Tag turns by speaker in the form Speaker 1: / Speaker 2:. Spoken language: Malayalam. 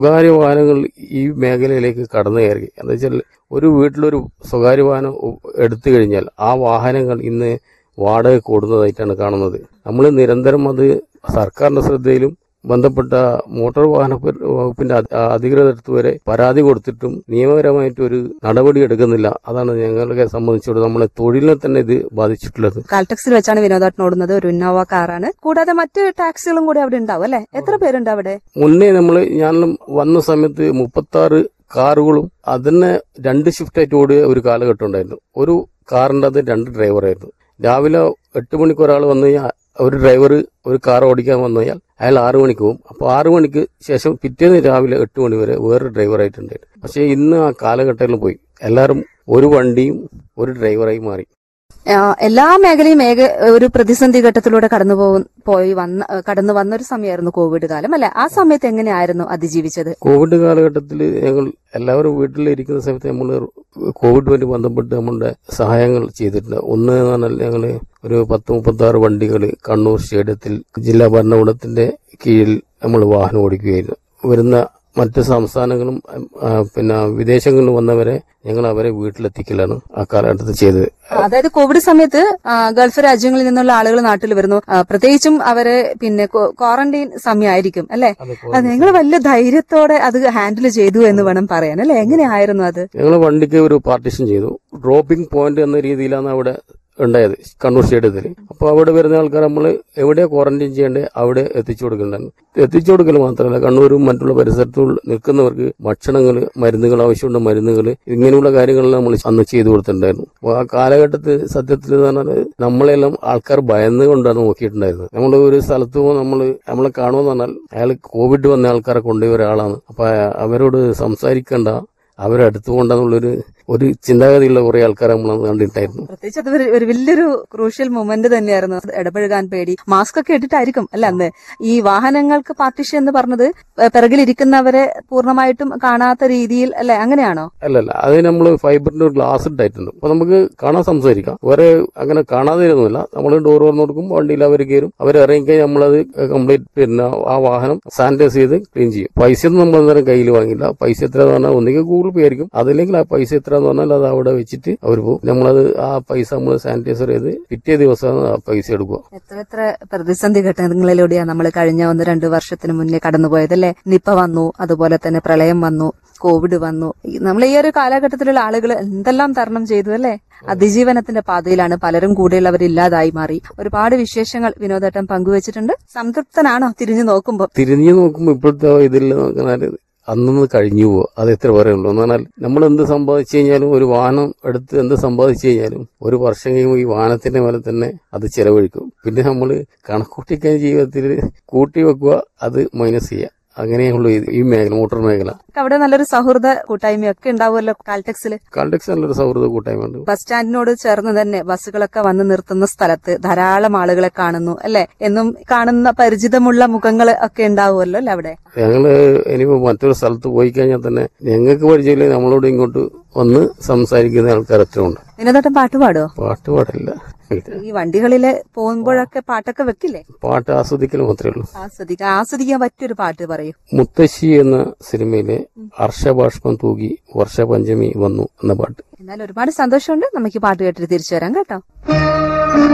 Speaker 1: സ്വകാര്യ വാഹനങ്ങൾ ഈ മേഖലയിലേക്ക് കടന്നു കയറി എന്താ വെച്ചാൽ ഒരു വീട്ടിലൊരു സ്വകാര്യ വാഹനം ഉ- എടുത്തു കഴിഞ്ഞാൽ ആ വാഹനങ്ങൾ ഇന്ന് വാടക കൂടുന്നതായിട്ടാണ് കാണുന്നത് നമ്മൾ നിരന്തരം അത് സർക്കാരിന്റെ ശ്രദ്ധയിലും ബന്ധപ്പെട്ട മോട്ടോർ വാഹന പ- വകുപ്പിന്റെ അധി- അധികൃതർക്ക് വരെ പരാതി കൊടുത്തിട്ടും നിയമപരമായിട്ട് ഒരു നടപടി എടുക്കുന്നില്ല അതാണ് ഞങ്ങളെ സംബന്ധിച്ചിടത്തോളം നമ്മളെ തൊഴിലിനെ തന്നെ ഇത് ബാധിച്ചിട്ടുള്ളത്
Speaker 2: കാൽടെക്സിൽ വെച്ചാണ് വിനോദാട്ടൻ ഓടുന്നത് ഒരു ഇന്നോവ കാറാണ് കൂടാതെ മറ്റ് ടാക്സികളും കൂടി അവിടെ ഉണ്ടാവും അല്ലെ എത്ര പേരുണ്ട് അവിടെ
Speaker 1: മുന്നേ നമ്മൾ ഞാൻ വന്ന സമയത്ത് മുപ്പത്തി ആറ് കാറുകളും അതിനെ രണ്ട് ഷിഫ്റ്റായിട്ട് ഓടിയ ഒരു കാലഘട്ടം ഉണ്ടായിരുന്നു ഒരു കാറിന്റെ അത് രണ്ട് ഡ്രൈവറായിരുന്നു രാവിലെ എട്ട് മണിക്ക് ഒരാൾ വന്നു കഴിഞ്ഞാൽ ഒരു ഡ്രൈവർ ഒരു കാർ ഓടിക്കാൻ വന്നു കഴിഞ്ഞാൽ അയാൾ ആറു മണിക്ക് പോകും അപ്പോൾ ആറു മണിക്ക് ശേഷം പിറ്റേന്ന് രാവിലെ എട്ട് മണി വരെ വേറൊരു ഡ്രൈവറായിട്ടുണ്ടായിരുന്നു പക്ഷേ ഇന്ന് ആ കാലഘട്ടത്തിൽ പോയി എല്ലാവരും ഒരു വണ്ടിയും ഒരു ഡ്രൈവറായി മാറി
Speaker 2: ആ, എല്ലാ മേഖലയും ഏക ഒരു പ്രതിസന്ധി ഘട്ടത്തിലൂടെ കടന്നു പോകും പോയി വന്ന കടന്നു വന്ന ഒരു സമയമായിരുന്നു കോവിഡ് കാലം അല്ലെ ആ സമയത്ത് എങ്ങനെയായിരുന്നു അതിജീവിച്ചത്
Speaker 1: കോവിഡ് കാലഘട്ടത്തിൽ ഞങ്ങൾ എല്ലാവരും വീട്ടിലിരിക്കുന്ന സമയത്ത് നമ്മൾ കോവിഡുമായിട്ട് ബന്ധപ്പെട്ട് നമ്മളുടെ സഹായങ്ങൾ ചെയ്തിട്ടുണ്ട് ഒന്ന് എന്ന് പറഞ്ഞാൽ ഞങ്ങൾ ഒരു പത്ത് മുപ്പത്തി ആറ് വണ്ടികൾ കണ്ണൂർ സ്റ്റേഡിയത്തിൽ ജില്ലാ ഭരണകൂടത്തിന്റെ കീഴിൽ നമ്മൾ വാഹനം ഓടിക്കുകയായിരുന്നു വരുന്ന മറ്റ് സംസ്ഥാനങ്ങളും ഉം, ആ, പിന്നെ വിദേശങ്ങളിൽ വന്നവരെ ഞങ്ങൾ അവരെ വീട്ടിലെത്തിക്കലാണ് ആ കാലഘട്ടത്തിൽ ചെയ്തത്
Speaker 2: അതായത് കോവിഡ് സമയത്ത് ആ, ഗൾഫ് രാജ്യങ്ങളിൽ നിന്നുള്ള ആളുകൾ നാട്ടിൽ വരുന്നു ആ, പ്രത്യേകിച്ചും അവര് പിന്നെ ക്വാറന്റൈൻ സമയമായിരിക്കും അല്ലെ അത് നിങ്ങൾ വലിയ ധൈര്യത്തോടെ അത് ഹാൻഡിൽ ചെയ്തു എന്ന് വേണം പറയാൻ അല്ലെ എങ്ങനെയായിരുന്നു അത്
Speaker 1: ഞങ്ങൾ വണ്ടിക്ക് ഒരു പാർട്ടീഷൻ ചെയ്തു ഡ്രോപ്പിംഗ് പോയിന്റ് എന്ന രീതിയിലാണ് അവിടെ ഉണ്ടായത് കണ്ണൂർ സ്റ്റേഡിയത്തിൽ അപ്പോൾ അവിടെ വരുന്ന ആൾക്കാർ നമ്മൾ എവിടെ ക്വാറന്റൈൻ ചെയ്യേണ്ടത് അവിടെ എത്തിച്ചു കൊടുക്കുന്നുണ്ടായിരുന്നു എത്തിച്ചു കൊടുക്കൽ മാത്രമല്ല കണ്ണൂരും മറ്റുള്ള പരിസരത്തും നിൽക്കുന്നവർക്ക് ഭക്ഷണങ്ങൾ മരുന്നുകൾ ആവശ്യമുള്ള മരുന്നുകൾ ഇങ്ങനെയുള്ള കാര്യങ്ങളെല്ലാം നമ്മൾ അന്ന് ചെയ്തു കൊടുത്തിട്ടുണ്ടായിരുന്നു അപ്പോൾ ആ കാലഘട്ടത്തിൽ സത്യത്തിൽ എന്ന് പറഞ്ഞാൽ നമ്മളെല്ലാം ആൾക്കാർ ഭയന്ന് കൊണ്ടാണ് നോക്കിയിട്ടുണ്ടായിരുന്നത് നമ്മൾ ഒരു സ്ഥലത്ത് പോകുമ്പോൾ നമ്മൾ നമ്മളെ കാണുമെന്ന് പറഞ്ഞാൽ അയാൾ കോവിഡ് വന്ന ആൾക്കാരെ കൊണ്ടുപോയ ഒരാളാണ് അപ്പൊ അവരോട് സംസാരിക്കണ്ട അവരെ അടുത്തുകൊണ്ടെന്നുള്ളൊരു ഒരു ചിന്താഗതിയുള്ള കുറെ ആൾക്കാരെ നമ്മൾ അന്ന് കണ്ടിട്ടായിരുന്നു
Speaker 2: പ്രത്യേകിച്ച് അത് ഒരു- ഒരു വലിയൊരു ക്രൂഷ്യൽ മൊമെന്റ് തന്നെയായിരുന്നു അത് ഇടപഴകാൻ പേടി മാസ്ക് ഒക്കെ ഇട്ടിട്ടായിരിക്കും അല്ല അന്ന് ഈ വാഹനങ്ങൾക്ക് പാർട്ടിഷൻ എന്ന് പറഞ്ഞത് പ- പിറകിലിരിക്കുന്നവരെ പൂർണ്ണമായിട്ടും കാണാത്ത രീതിയിൽ അല്ലെ അങ്ങനെയാണോ
Speaker 1: അല്ലല്ല അത് നമ്മൾ ഫൈബറിന്റെ ഒരു ഗ്ലാസ് ഇട്ടായിട്ടുണ്ട് അപ്പൊ നമുക്ക് കാണാൻ സംസാരിക്കാം വേറെ അങ്ങനെ കാണാതെ ഇരുന്നില്ല നമ്മൾ ഡോർ തുറന്നു കൊടുക്കും വണ്ടിയിൽ അവർ കയറും അവർ ഇറങ്ങിക്കഴിഞ്ഞാൽ നമ്മളത് കംപ്ലീറ്റ് പിന്നെ ആ വാഹനം സാനിറ്റൈസ് ചെയ്ത് ക്ലീൻ ചെയ്യും പൈസ ഒന്നും നമ്മൾ അന്നേരം കയ്യിൽ വാങ്ങില്ല പൈസ എത്ര എന്ന് പറഞ്ഞാൽ ഒന്നുകിൽ ഗൂഗിൾ പേ ആയിരിക്കും അതില്ലെങ്കിൽ ആ പൈസ എത്ര എന്ന് പറഞ്ഞാൽ അത് അവിടെ വെച്ചിട്ട് അവർ പോകും നമ്മളത് ആ പൈസ നമ്മൾ സാനിറ്റൈസർ ചെയ്ത് പിറ്റേ ദിവസം ആ പൈസ എടുക്കുക
Speaker 2: എത്ര എത്ര പ്രതിസന്ധി ഘട്ടങ്ങളിലൂടെയാണ് നമ്മൾ കഴിഞ്ഞ ഒന്ന് രണ്ട് വർഷത്തിന് മുന്നേ കടന്നുപോയത് അല്ലെ നിപ്പ വന്നു അതുപോലെ തന്നെ പ്രളയം വന്നു കോവിഡ് വന്നു ഈ- നമ്മൾ ഈ ഒരു കാലഘട്ടത്തിലുള്ള ആളുകൾ എന്തെല്ലാം തരണം ചെയ്തു അല്ലെ അതിജീവനത്തിന്റെ പാതയിലാണ് പലരും കൂടെയുള്ളവർ ഇല്ലാതായി മാറി ഒരുപാട് വിശേഷങ്ങൾ വിനോദേട്ടൻ പങ്കുവച്ചിട്ടുണ്ട് സംതൃപ്തനാണോ തിരിഞ്ഞു നോക്കുമ്പോൾ
Speaker 1: തിരിഞ്ഞു നോക്കുമ്പോൾ ഇപ്പോഴത്തെ ഇതിൽ നോക്കിയാൽ അന്നൊന്ന് കഴിഞ്ഞു പോവുക അത് എത്ര പറയുള്ളൂ എന്ന് പറഞ്ഞാൽ നമ്മൾ എന്ത് സമ്പാദിച്ചു കഴിഞ്ഞാലും ഒരു വാഹനം എടുത്ത് എന്ത് സമ്പാദിച്ചു കഴിഞ്ഞാലും ഒരു വർഷം കഴിയുമ്പോൾ ഈ വാഹനത്തിന്റെ മേലെ തന്നെ അത് ചെലവഴിക്കും പിന്നെ നമ്മൾ കണക്കൂട്ടിക്കാൻ ജീവിതത്തിൽ കൂട്ടി വെക്കുക അത് മൈനസ് ചെയ്യുക അങ്ങനെയുള്ളൂ ഇത് ഈ മേഖല മോട്ടോർ മേഖല
Speaker 2: അവിടെ നല്ലൊരു സൗഹൃദ കൂട്ടായ്മയൊക്കെ ഉണ്ടാവുമല്ലോ കാൽടെക്സിൽ
Speaker 1: കാൾടെക്സ് നല്ലൊരു സൗഹൃദ കൂട്ടായ്മ ഉണ്ട്
Speaker 2: ബസ് സ്റ്റാൻഡിനോട് ചേർന്ന് തന്നെ ബസ്സുകളൊക്കെ വന്ന് നിർത്തുന്ന സ്ഥലത്ത് ധാരാളം ആളുകളെ കാണുന്നു അല്ലെ എന്നും കാണുന്ന പരിചിതമുള്ള മുഖങ്ങൾ ഒക്കെ ഉണ്ടാവുമല്ലോ അല്ലെ അവിടെ
Speaker 1: ഞങ്ങള് ഇനിയിപ്പോ മറ്റൊരു സ്ഥലത്ത് പോയി കഴിഞ്ഞാൽ തന്നെ ഞങ്ങൾക്ക് പരിചയമില്ല നമ്മളോട് ഇങ്ങോട്ട് വന്ന് സംസാരിക്കുന്ന ആൾക്കാരൊക്കെ ഉണ്ട്
Speaker 2: വിനോദേട്ടൻ പാട്ട് പാടുവോ
Speaker 1: പാട്ട് പാടില്ല
Speaker 2: ഈ വണ്ടികളില് പോകുമ്പോഴൊക്കെ പാട്ടൊക്കെ വെക്കില്ലേ
Speaker 1: പാട്ട് ആസ്വദിക്കൽ മാത്രമേ ഉള്ളൂ
Speaker 2: ആസ്വദിക്കാൻ ആസ്വദിക്കാൻ പറ്റിയൊരു പാട്ട് പറയൂ
Speaker 1: മുത്തശ്ശി എന്ന സിനിമയിലെ ഹർഷബാഷ്പം തൂകി വർഷപഞ്ചമി വന്നു എന്ന പാട്ട്
Speaker 2: എന്നാൽ ഒരുപാട് സന്തോഷമുണ്ട് നമുക്ക് ഈ പാട്ട് കേട്ടിട്ട് തിരിച്ചു വരാം കേട്ടോ